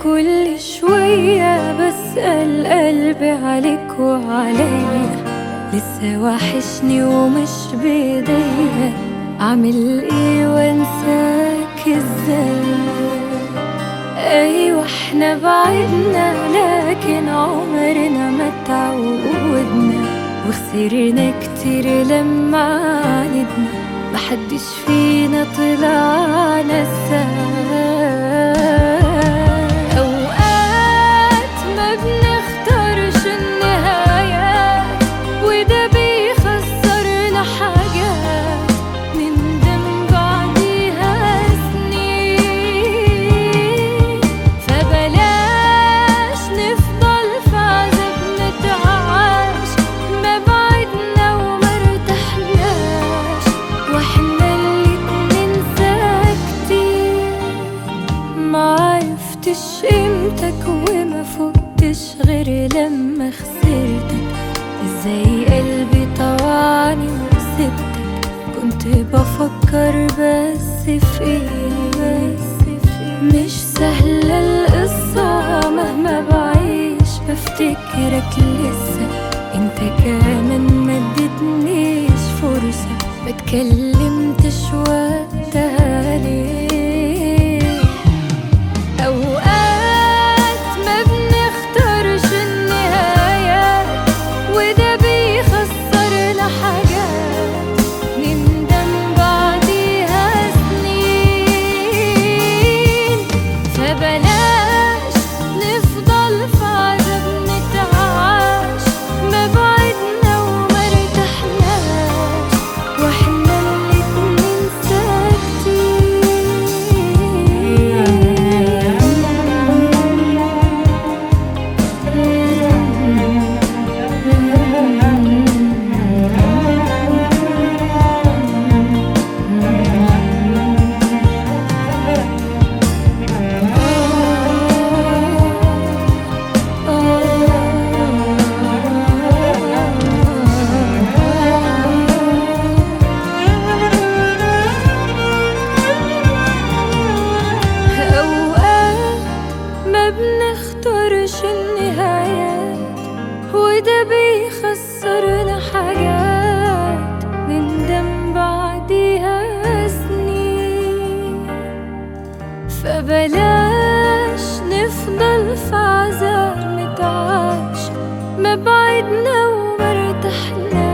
كل شوية بسأل قلبي عليك وعليا لسه وحشني ومش بإيديا أعمل إيه وأنساك إزاي أيوة إحنا بعدنا لكن عمرنا ما تعودنا وخسرنا كتير لما عاندنا محدش فينا طلع نساه أوقات ما بنختارش النهايات وده بيخسرنا حاجات نندم بعديها سنين فبلاش نفضل في عذاب نتعاش ما بعدنا وما ارتحناش واحنا الاتنين ساكتين ما عرفتش قيمتك وما فقتش غير لما خسرتك ازاي قلبي طوعني وسبتك كنت بفكر بس في ايه بس في إيه مش سهلة القصة مهما بعيش بفتكرك لسه انت كمان ما اديتنيش فرصة ما اتكلمتش وقتها ليه أوقات ما بنختارش النهايات وده بيخسرنا حاجات نندم بعديها سنين فبلاش نفضل في عذاب نتعاش ما بعدنا وما ارتحناش واحنا الاتنين أوقات ما بنختارش النهايات وده بيخسرنا حاجات نندم بعديها سنين فبلاش نفضل في عذاب نتعاش ما بعدنا وما ارتحناش